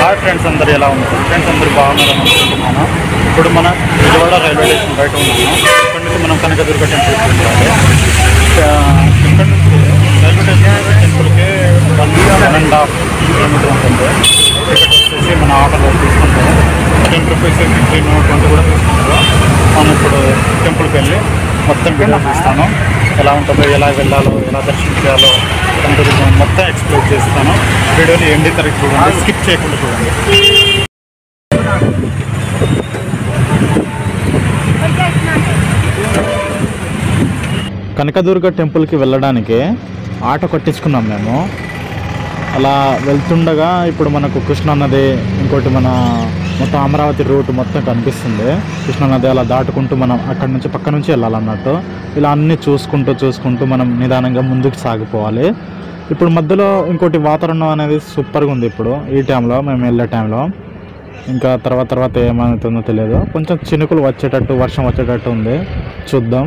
hi friends అందరు ఎలా ఉన్నారు ఫ్రెండ్స్ అందరూ బాగున్నారు అనుకుంటున్నాను ఇప్పుడు మన విజయవాడ రైల్వే స్టేషన్ బయట ఉన్నాము ఇక్కడ నుంచి మనం కనకదుర్గ టెంపుల్ వెళ్ళాలి ఆ, ఇక్కడ నుంచి రైల్వే స్టేషన్ టెంపుల్కి one one and half kilometre ఉంటుంది టికెట్ వచ్చేసి మన ఆటోలో తీసుకుంటాము టెన్ రూపీస్ ఫిఫ్టీన్ ట్వంటీ కూడా తీసుకుంటారు మనం ఇప్పుడు టెంపుల్కి వెళ్ళి మొత్తం వీడియో తీస్తాను ఎలా ఉంటుందో ఎలా వెళ్ళాలో ఎలా దర్శించాలో దాని గురించి మొత్తం ఎక్స్ప్లోర్ చేస్తాను వీడియోని ఎండి తరగతి చూడండి స్కిప్ చేయకుండా చూడండి కనకదుర్గ టెంపుల్కి వెళ్ళడానికి ఆటో కట్టించుకున్నాం మేము అలా వెళ్తుండగా ఇప్పుడు మనకు కృష్ణా నది ఇంకోటి మన మొత్తం అమరావతి రూట్ మొత్తం కనిపిస్తుంది కృష్ణా నది అలా దాటుకుంటూ మనం అక్కడి నుంచి పక్క నుంచి వెళ్ళాలన్నట్టు ఇలా అన్నీ చూసుకుంటూ చూసుకుంటూ మనం నిదానంగా ముందుకు సాగిపోవాలి ఇప్పుడు మధ్యలో ఇంకోటి వాతావరణం అనేది సూపర్గా ఉంది ఇప్పుడు ఈ టైంలో మేము వెళ్ళే టైంలో ఇంకా తర్వాత తర్వాత ఏమవుతుందో తెలియదు కొంచెం చినుకులు వచ్చేటట్టు వర్షం వచ్చేటట్టు ఉంది చూద్దాం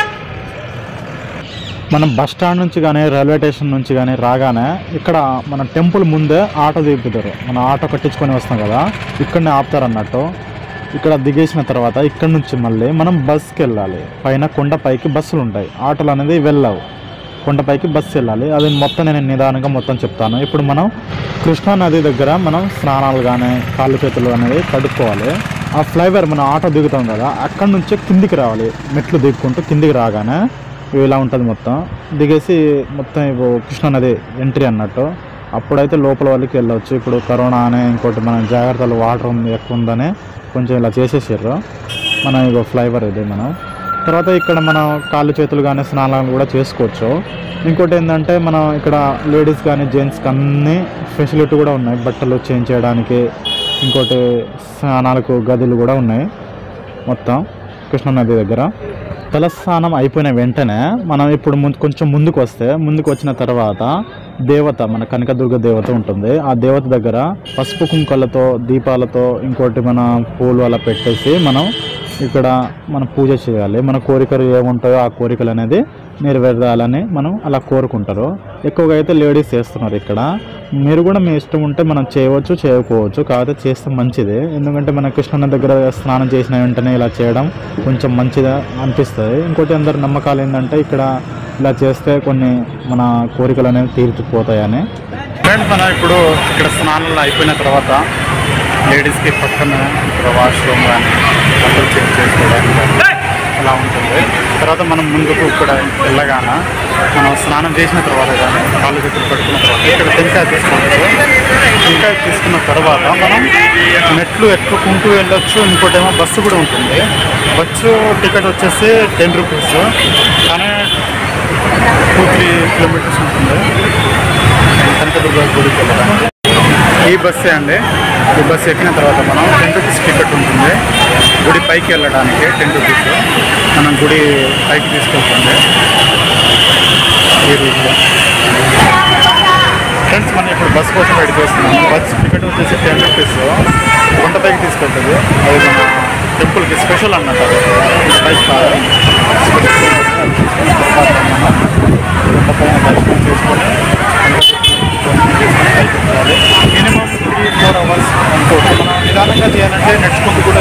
మనం బస్ స్టాండ్ నుంచి కానీ రైల్వే స్టేషన్ నుంచి కానీ రాగానే ఇక్కడ మన టెంపుల్ ముందే ఆటో దిగుతారు మన ఆటో కట్టించుకొని వస్తాం కదా ఇక్కడనే ఆపుతారు అన్నట్టు ఇక్కడ దిగేసిన తర్వాత ఇక్కడ నుంచి మళ్ళీ మనం బస్కి వెళ్ళాలి పైన కొండపైకి బస్సులు ఉంటాయి ఆటోలు అనేది వెళ్ళవు కొండపైకి బస్సు వెళ్ళాలి అది మొత్తం నేను నిదానంగా మొత్తం చెప్తాను ఇప్పుడు మనం కృష్ణా నది దగ్గర మనం స్నానాలు కానీ కాళ్ళు చేతులు అనేది కడుక్కోవాలి ఆ ఫ్లైఓవర్ మనం ఆటో దిగుతాం కదా అక్కడ నుంచే కిందికి రావాలి మెట్లు దిగుకుంటూ కిందికి రాగానే ఇలా ఉంటుంది మొత్తం దిగేసి మొత్తం ఇప్పుడు కృష్ణా నది ఎంట్రీ అన్నట్టు అప్పుడైతే లోపల వాళ్ళకి వెళ్ళవచ్చు ఇప్పుడు కరోనా అనే ఇంకోటి మన జాగ్రత్తలు వాటర్ ఉంది ఎక్కువ ఉందని కొంచెం ఇలా చేసేసారు మనం ఇగో ఫ్లైఓవర్ ఇది మనం తర్వాత ఇక్కడ మనం కాళ్ళు చేతులు కానీ స్నానాలు కూడా చేసుకోవచ్చు ఇంకోటి ఏంటంటే మనం ఇక్కడ లేడీస్ కానీ జెంట్స్కి అన్ని ఫెసిలిటీ కూడా ఉన్నాయి బట్టలు చేంజ్ చేయడానికి ఇంకోటి స్నానాలకు గదులు కూడా ఉన్నాయి మొత్తం కృష్ణానది దగ్గర తలస్నానం అయిపోయిన వెంటనే మనం ఇప్పుడు ముందు కొంచెం ముందుకు వస్తే ముందుకు వచ్చిన తర్వాత దేవత మన కనకదుర్గ దేవత ఉంటుంది ఆ దేవత దగ్గర పసుపు కుంకలతో దీపాలతో ఇంకోటి మన పూలు అలా పెట్టేసి మనం ఇక్కడ మనం పూజ చేయాలి మన కోరికలు ఏముంటాయో ఆ కోరికలు అనేది నెరవేరాలని మనం అలా కోరుకుంటారు ఎక్కువగా అయితే లేడీస్ చేస్తున్నారు ఇక్కడ మీరు కూడా మీ ఇష్టం ఉంటే మనం చేయవచ్చు చేయకపోవచ్చు కాకపోతే చేస్తే మంచిది ఎందుకంటే మన కృష్ణన్న దగ్గర స్నానం చేసిన వెంటనే ఇలా చేయడం కొంచెం మంచిగా అనిపిస్తుంది ఇంకోటి అందరు నమ్మకాలు ఏంటంటే ఇక్కడ ఇలా చేస్తే కొన్ని మన కోరికలు అనేవి తీర్చిపోతాయని ఫ్రెండ్స్ మనం ఇప్పుడు ఇక్కడ స్నానాలు అయిపోయిన తర్వాత లేడీస్కి పక్కన వాష్రూమ్ కానీ బట్టలు చెక్ చేసుకోవడానికి కానీ అలా ఉంటుంది తర్వాత మనం ముందుకు ఇక్కడ వెళ్ళగాన మనం స్నానం చేసిన తర్వాత కానీ కాళ్ళు చేతులు కట్టుకున్న తర్వాత ఇక్కడ టెంకాయ తీసుకుంటారు టెంకాయ తీసుకున్న తర్వాత మనం మెట్లు ఎక్కుకుంటూ వెళ్ళొచ్చు ఇంకోటేమో బస్సు కూడా ఉంటుంది బస్సు టికెట్ వచ్చేసి టెన్ రూపీస్ కానీ టూ త్రీ కిలోమీటర్స్ ఉంటుంది కనకదుర్గ గుడికి వెళ్ళడానికి ఈ బస్సే అండి ఈ బస్సు ఎక్కిన తర్వాత మనం టెన్ రూపీస్ టికెట్ ఉంటుంది గుడి పైకి వెళ్ళడానికి టెన్ రూపీస్ మనం గుడి పైకి తీసుకెళ్తుంది ఈ రూట్లో ఫ్రెండ్స్ మనం ఇప్పుడు బస్ కోసం వెయిట్ చేస్తున్నాం బస్ టికెట్ వచ్చేసి టెన్ రూపీస్ కొండపైకి తీసుకెళ్తుంది అది మన టెంపుల్కి స్పెషల్ అన్నట్టు అది పైకి కాదు కొండపైన దర్శనం చేసుకొని మినిమం త్రీ ఫోర్ అవర్స్ అనుకోవచ్చు మనం నిదానంగా చేయాలంటే నడుచుకుంటూ కూడా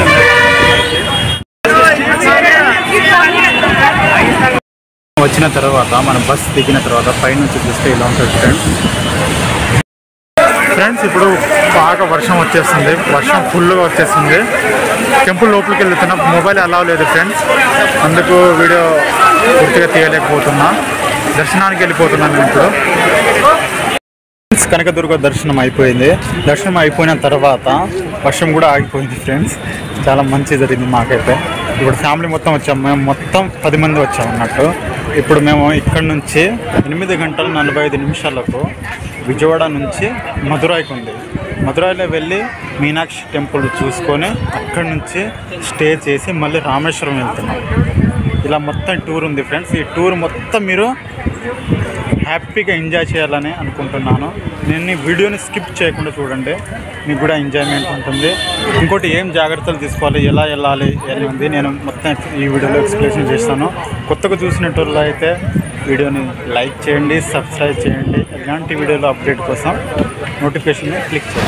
వచ్చిన తర్వాత మన బస్ దిగిన తర్వాత పైనుంచి చూస్తే ఇలా ఉంటుంది ఫ్రెండ్స్ ఫ్రెండ్స్ ఇప్పుడు బాగా వర్షం వచ్చేస్తుంది వర్షం ఫుల్గా వచ్చేస్తుంది టెంపుల్ లోపలికి వెళ్తున్నా మొబైల్ అలా లేదు ఫ్రెండ్స్ అందుకు వీడియో పూర్తిగా తీయలేకపోతున్నా దర్శనానికి వెళ్ళిపోతున్నాను నేను ఇప్పుడు ఫ్రెండ్స్ కనకదుర్గ దర్శనం అయిపోయింది దర్శనం అయిపోయిన తర్వాత వర్షం కూడా ఆగిపోయింది ఫ్రెండ్స్ చాలా మంచి జరిగింది మాకైతే ఇప్పుడు ఫ్యామిలీ మొత్తం వచ్చాము మేము మొత్తం పది మంది వచ్చాము అన్నట్టు ఇప్పుడు మేము ఇక్కడ నుంచి ఎనిమిది గంటల నలభై ఐదు నిమిషాలకు విజయవాడ నుంచి మధురైకి ఉంది మధురైలో వెళ్ళి మీనాక్షి టెంపుల్ చూసుకొని అక్కడి నుంచి స్టే చేసి మళ్ళీ రామేశ్వరం వెళ్తున్నాం ఇలా మొత్తం టూర్ ఉంది ఫ్రెండ్స్ ఈ టూర్ మొత్తం మీరు హ్యాపీగా ఎంజాయ్ చేయాలని అనుకుంటున్నాను నేను ఈ వీడియోని స్కిప్ చేయకుండా చూడండి మీకు కూడా ఎంజాయ్మెంట్ ఉంటుంది ఇంకోటి ఏం జాగ్రత్తలు తీసుకోవాలి ఎలా వెళ్ళాలి అని ఉంది నేను మొత్తం ఈ వీడియోలో ఎక్స్ప్లెనేషన్ చేస్తాను కొత్తగా చూసినట్టు అయితే వీడియోని లైక్ చేయండి సబ్స్క్రైబ్ చేయండి ఇలాంటి వీడియోలో అప్డేట్ కోసం నోటిఫికేషన్ క్లిక్ చేయండి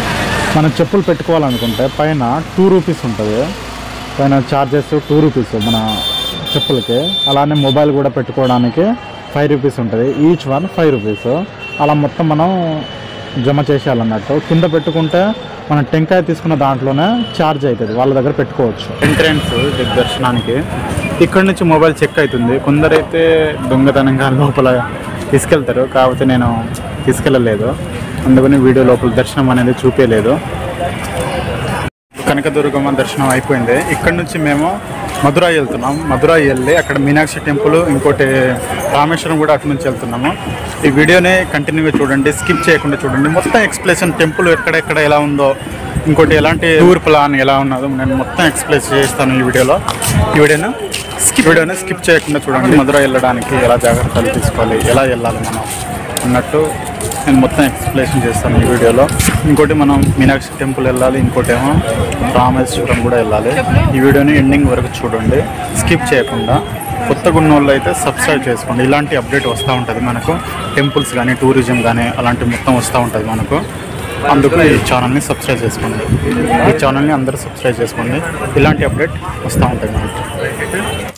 మనం చెప్పులు పెట్టుకోవాలనుకుంటే పైన టూ రూపీస్ ఉంటుంది పైన ఛార్జెస్ టూ రూపీస్ మన చెప్పులకి అలానే మొబైల్ కూడా పెట్టుకోవడానికి ఫైవ్ రూపీస్ ఉంటుంది ఈచ్ వన్ ఫైవ్ రూపీస్ అలా మొత్తం మనం జమ చేసేయాలన్నట్టు కింద పెట్టుకుంటే మనం టెంకాయ తీసుకున్న దాంట్లోనే ఛార్జ్ అవుతుంది వాళ్ళ దగ్గర పెట్టుకోవచ్చు ఎంట్రెన్స్ దర్శనానికి ఇక్కడ నుంచి మొబైల్ చెక్ అవుతుంది కొందరైతే దొంగతనంగా లోపల తీసుకెళ్తారు కాకపోతే నేను తీసుకెళ్ళలేదు అందుకని వీడియో లోపల దర్శనం అనేది చూపించలేదు కనకదుర్గమ్మ దర్శనం అయిపోయింది ఇక్కడ నుంచి మేము మధురై వెళ్తున్నాం మధురై వెళ్ళి అక్కడ మీనాక్షి టెంపుల్ ఇంకోటి రామేశ్వరం కూడా అటు నుంచి వెళ్తున్నాము ఈ వీడియోని కంటిన్యూగా చూడండి స్కిప్ చేయకుండా చూడండి మొత్తం ఎక్స్ప్లెనేషన్ టెంపుల్ ఎక్కడెక్కడ ఎలా ఉందో ఇంకోటి ఎలాంటి టూర్ ప్లాన్ ఎలా ఉన్నదో నేను మొత్తం ఎక్స్ప్లెయిన్ చేస్తాను ఈ వీడియోలో ఈ వీడియోను స్కిప్ వీడియోని స్కిప్ చేయకుండా చూడండి మధురై వెళ్ళడానికి ఎలా జాగ్రత్తలు తీసుకోవాలి ఎలా వెళ్ళాలి మనం అన్నట్టు నేను మొత్తం ఎక్స్ప్లెనేషన్ చేస్తాను ఈ వీడియోలో ఇంకోటి మనం మీనాక్షి టెంపుల్ వెళ్ళాలి ఇంకోటి ఏమో రామేశ్వరం కూడా వెళ్ళాలి ఈ వీడియోని ఎండింగ్ వరకు చూడండి స్కిప్ చేయకుండా కొత్తగా ఉన్న వాళ్ళు అయితే సబ్స్క్రైబ్ చేసుకోండి ఇలాంటి అప్డేట్ వస్తూ ఉంటుంది మనకు టెంపుల్స్ కానీ టూరిజం కానీ అలాంటి మొత్తం వస్తూ ఉంటుంది మనకు అందుకు ఈ ఛానల్ని సబ్స్క్రైబ్ చేసుకోండి ఈ ఛానల్ని అందరూ సబ్స్క్రైబ్ చేసుకోండి ఇలాంటి అప్డేట్ వస్తూ ఉంటుంది మనకి